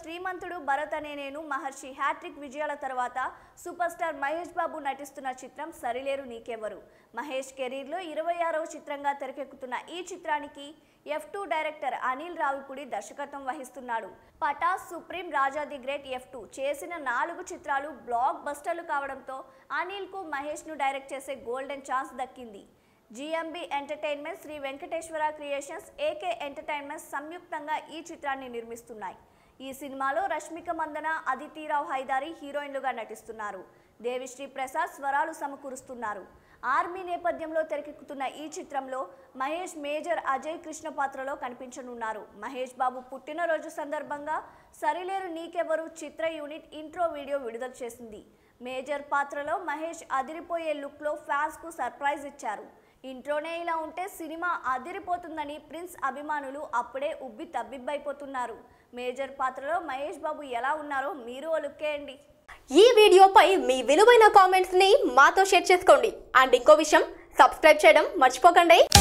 శ్రీమంతుడు భరత్ అనే నేను మహర్షి హ్యాట్రిక్ విజయాల తర్వాత సూపర్ స్టార్ మహేష్ బాబు నటిస్తున్న చిత్రం సరిలేరు నీకెవరు మహేష్ కెరీర్లో ఇరవై ఆరవ చిత్రంగా తెరకెక్కుతున్న ఈ చిత్రానికి F two director Anil Ravipudi దర్శకత్వం వహిస్తున్నాడు Pataas Supreme Raja the great F two చేసిన నాలుగు చిత్రాలు బ్లాక్ బస్టర్లు కావడంతో అనిల్కు మహేష్ను డైరెక్ట్ చేసే గోల్డెన్ ఛాన్స్ దక్కింది GMB entertainment Sri Venkateswara creations AK entertainments సంయుక్తంగా ఈ చిత్రాన్ని నిర్మిస్తున్నాయి ఈ సినిమాలో రష్మిక మందన అదితిరావు హైదారి హీరోయిన్లుగా నటిస్తున్నారు దేవిశ్రీ ప్రసాద్ స్వరాలు సమకూరుస్తున్నారు ఆర్మీ నేపథ్యంలో తెరకెక్కుతున్న ఈ చిత్రంలో మహేష్ మేజర్ అజయ్ కృష్ణ పాత్రలో కనిపించనున్నారు మహేష్ బాబు పుట్టినరోజు సందర్భంగా సరిలేరు నీకెవరు చిత్ర యూనిట్ ఇంట్రో వీడియో విడుదల చేసింది మేజర్ పాత్రలో మహేష్ అదిరిపోయే లుక్లో ఫ్యాన్స్కు సర్ప్రైజ్ ఇచ్చారు ఇంట్రోనే ఇలా ఉంటే సినిమా అదిరిపోతుందని ప్రిన్స్ అభిమానులు అప్పుడే ఉబ్బి తబ్బిబ్బైపోతున్నారు మేజర్ పాత్రలో మహేష్ బాబు ఎలా ఉన్నారో మీరు ఓ లుక్కేయండి ఈ వీడియోపై మీ విలువైన కామెంట్స్ ని మాతో షేర్ చేసుకోండి అండ్ ఇంకో విషయం సబ్స్క్రైబ్ చేయడం మర్చిపోకండి